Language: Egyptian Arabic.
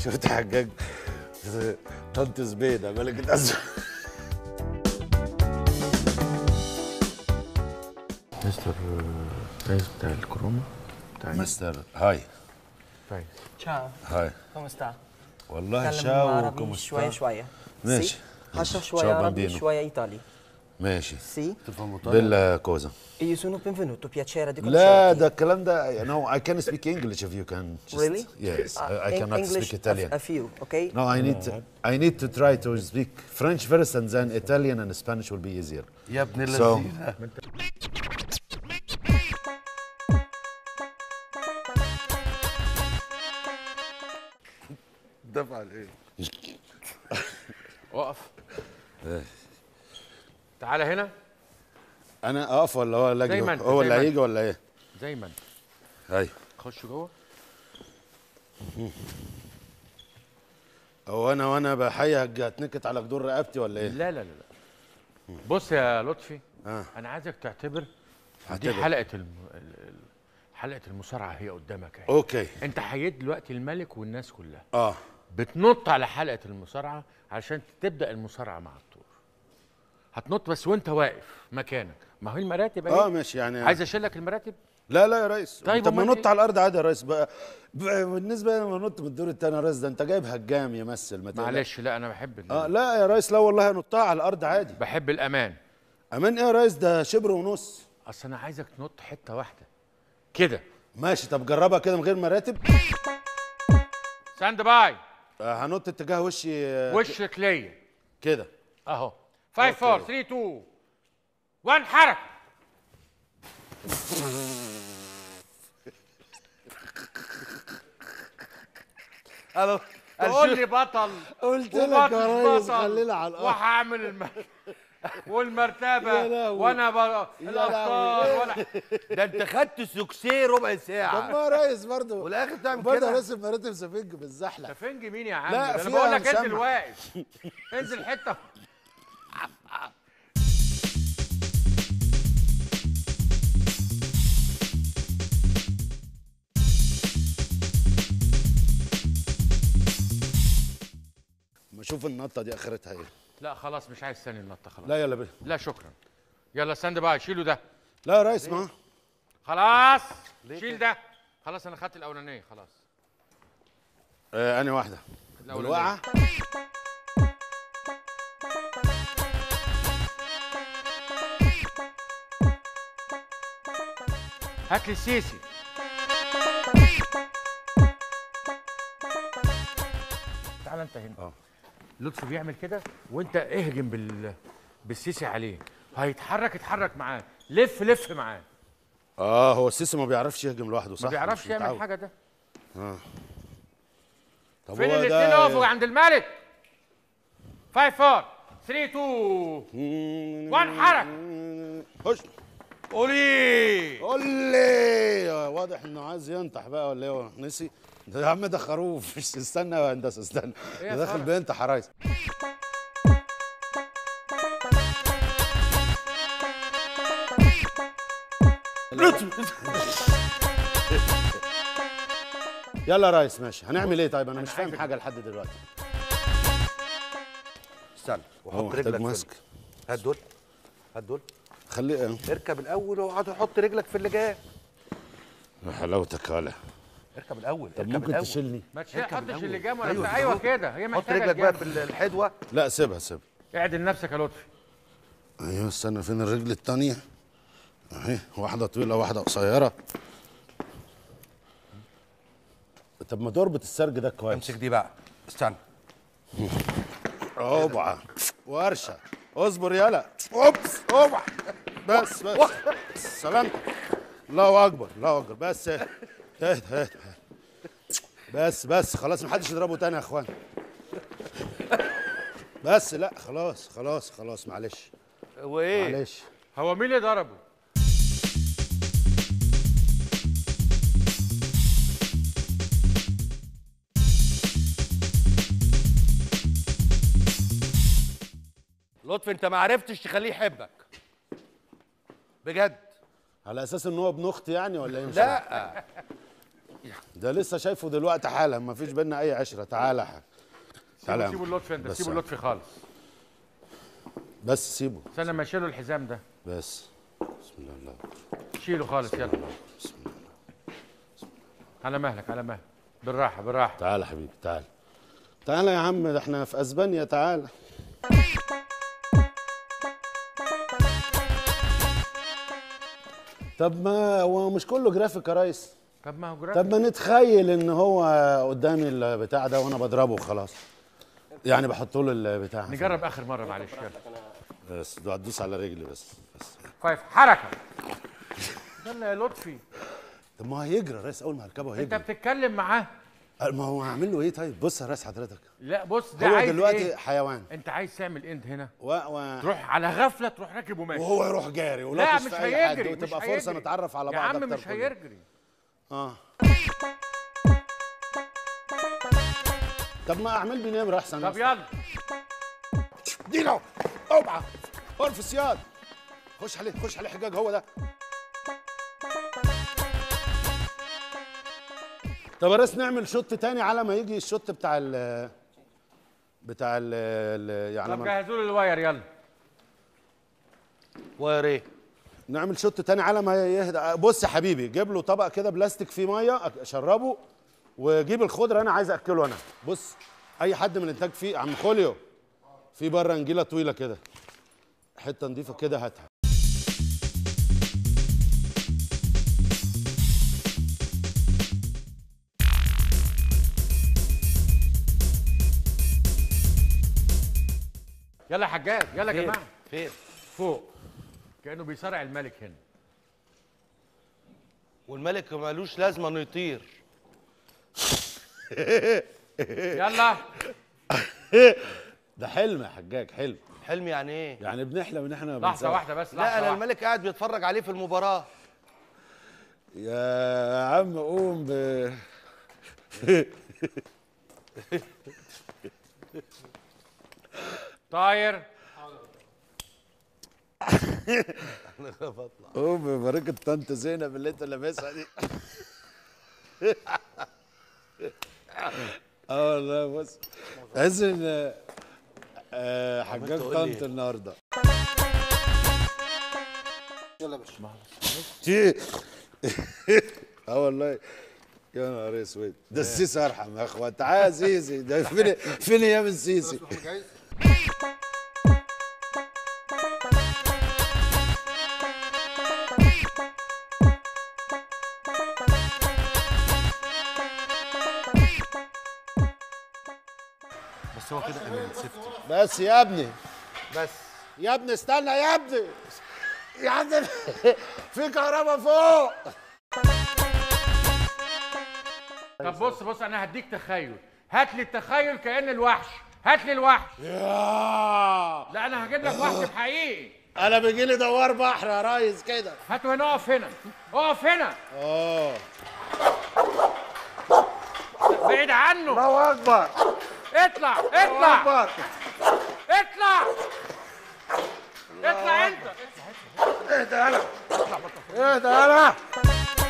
شفت حجاج طنط زبيده ملكة أزرق مستر فايز بتاع الكروما بتاع مستر هاي فايز Ciao, هاي come sta? والله اتكلم شاو عربي كوم شوية شوية ماشي. Sì? هشرح شوية Ciao, عربي bambino. شوية إيطالي ماشي Sì? بيلا كوزا Io sono benvenuto, piacere di لا conoscerti. ده الكلام ده no I can speak English if you can just Really? yes Uh, I, I in cannot English, speak Italian A, a few, okay? no I need to, I need to try to speak French first and then Italian and Spanish will be easier يا ابن So- اللذينه دفع الايه اقف تعالى هنا انا اقف ولا هو اللي زي ما أجي؟ أنت، هو زي اللي ما أنت. هيجي ولا ايه زي ما انت هاي خش جوه هو انا وانا بحيج هتنكت على جدور رقبتي ولا ايه لا لا لا لا بص يا لطفي آه. انا عايزك تعتبر دي هعتبر. حلقه الم... ال- ال- حلقه المصارعه هي قدامك اهي اوكي انت حييت دلوقتي الملك والناس كلها اه بتنط على حلقه المصارعه عشان تبدا المصارعه مع الطور هتنط بس وانت واقف مكانك ما هي المراتب اهي اه ماشي يعني عايز اشيلك المراتب لا لا يا ريس طيب طب ما أمال نط إيه؟ على الارض عادي يا ريس بقى بقى بالنسبه لي ما نط من الدور الثاني يا ريس ده انت جايب هجام يمثل ما تقلقش. معلش لا انا بحب ال... اه لا يا ريس لا والله هنطها على الارض عادي بحب الامان امان ايه يا ريس ده شبر ونص اصل انا عايزك تنط حته واحده كده ماشي طب جربها كده من غير مراتب ستاند باي آه هنط اتجاه وشي آه، وشك ليا كده اهو 5 4 3 2 1 حركه الو تقول لي بطل قلت وبطل لك يا ريس بطل خلينا على الارض وهعمل الم... والمرتبه يا لهوي. وانا ب... الابطال لهوي. وانا ده انت خدت سوكسيه ربع طب ساعه ما يا ريس برضه والاخر تعمل برضه يا كده ريس المراتب سفنج بالزحلق فنج مين يا عم لا، ده انا فيها بقول لك مسمع. انزل واقف انزل حته ما اشوف النطه دي اخرتها ايه لا خلاص مش عايز ثاني النطه خلاص لا يلا بيه لا شكرا يلا ستاند باي شيلوا ده لا يا ريس ما خلاص شيل ده خلاص انا خدت الاولانيه خلاص آه انا واحده الأولانية. بالوقعه هات لي السيسي تعال انت هنا اه. لطفي بيعمل كده وانت اهجم بال بالسيسي عليه هيتحرك اتحرك معاه لف لف معاه اه هو السيسي ما بيعرفش يهجم لوحده صح ما بيعرفش مش يعمل متعود. حاجه ده طب فين هو الاثنين ده اقفوا عند الملك 5 4 3 2 1 حرك خش قولي قول لي واضح انه عايز ينطح بقى ولا ايه هو نسي ده يا عم ده خروف مش استنى يا هندسه استنى إيه يا ده داخل فرج؟ بينطح يا ريس يلا يا ريس ماشي هنعمل ايه طيب انا مش فاهم عايزك- حاجه لحد دلوقتي استنى هو وحط محتاج رجلك ماسك في هات دول هات دول خليه اركب الاول واقعد حط رجلك في اللي جاي حلاوتك ولا اركب الاول طب اركب ممكن الأول. تشيلني ما تحطش الأول. اللي جنب ولا أيوة بتاع. ايوه بالظبط. كده هي حط محتاجه رجلك بقى الجنب. في الحدوه لا سيبها سيبها اعدل نفسك يا لطفي ايوه استنى فين الرجل التانية اهي واحدة طويلة واحدة قصيرة طب ما تربط السرج ده كويس امسك دي بقى استنى اوبع ورشة اصبر يلا اوبس اوبع بس بس سلامتك الله اكبر الله اكبر بس اهدى اهدى اهدى بس بس خلاص محدش يضربه تاني يا اخوان بس لا خلاص خلاص خلاص معلش وايه معلش هو مين اللي ضربه لطفي انت ما عرفتش تخليه يحبك بجد على اساس ان هو ابن اختي يعني ولا ايه مش عارف. لا ده لسه شايفه دلوقتي حالا ما فيش بينا اي عشره تعالى يا حاج تعالى يا سيبوا عم. اللطفي انت بس سيبوا يا عم. اللطفي خالص بس سيبه استنى ما اشيله الحزام ده بس بسم الله الله شيله خالص يلا بسم الله على مهلك على مهلك بالراحه بالراحه تعالى حبيبي تعالى تعالى يا عم ده احنا في اسبانيا تعالى طب ما هو مش كله جرافيك يا ريس طب ما هو جرافيك طب ما نتخيل ان هو قدامي البتاع ده وانا بضربه وخلاص يعني بحط له البتاع نجرب اخر مره معلش يلا بس ده هتدوس على رجلي بس بس فايف حركه يلا يا لطفي طب ما هو هيجري يا ريس اول ما هركبه انت هيجري بتتكلم معاه ما هو هعمل له ايه طيب بص يا ريس حضرتك لا بص ده هو عايز دلوقتي إيه؟ حيوان انت عايز تعمل اند هنا و... و... تروح على غفله تروح راكب وماشي وهو يروح جاري لا ولطش مش في اي حد هيجري مش وتبقى فرصه هيجري. نتعرف على يا بعض عم اكتر مش كلنا. هيجري اه طب ما اعمل بنمره احسن طب يلا دينو اوعى قول في السياد خش عليه خش عليه حجاج هو ده طب يا ريس نعمل شوت تاني على ما يجي الشوت بتاع ال بتاع ال ال- يعني طب ما جهزوا لي الواير يلا واير ايه نعمل شوت تاني على ما يهدى بص يا حبيبي جيب له طبق كده بلاستيك فيه ميه اشربه وجيب الخضره انا عايز اكله انا بص اي حد من الانتاج فيه عم خوليو في بره نجيله طويله كده حته نضيفه كده هاتها يلا يا حجاج يلا يا فين جماعه فين فوق كانه بيصارع الملك هنا والملك مالوش لازمه انه يطير يلا ده حلم يا حجاج حلم حلم يعني ايه يعني بنحلم ان احنا لحظه بنسافر. واحده بس لا لحظه انا واحدة. الملك قاعد بيتفرج عليه في المباراه يا عم قوم ب طاير قوم ببركة طنط زينب اللي انت لابسها دي اه والله بص تحس ان آه، حجاج تقول لي طنط النهارده يلا يا باشا تي اه والله يا نهار اسود ده السيسي ارحم يا اخوان تعالى يا سيسي ده فين فين ايام السيسي جاهز بس هو كده امان سيفتي بس يا ابني بس يا ابني استنى يا ابني يا ابني في كهرباء فوق طب بص بص انا هديك تخيل هات لي التخيل كان الوحش هات لي الوحش يا لا انا هجيب لك وحش حقيقي انا بيجي لي دوار بحر يا ريس كده هاته هنا اقف هنا اقف هنا اه بعيد عنه الله اكبر اطلع اطلع اكبر اطلع اطلع انت اهدى يلا اهدى يلا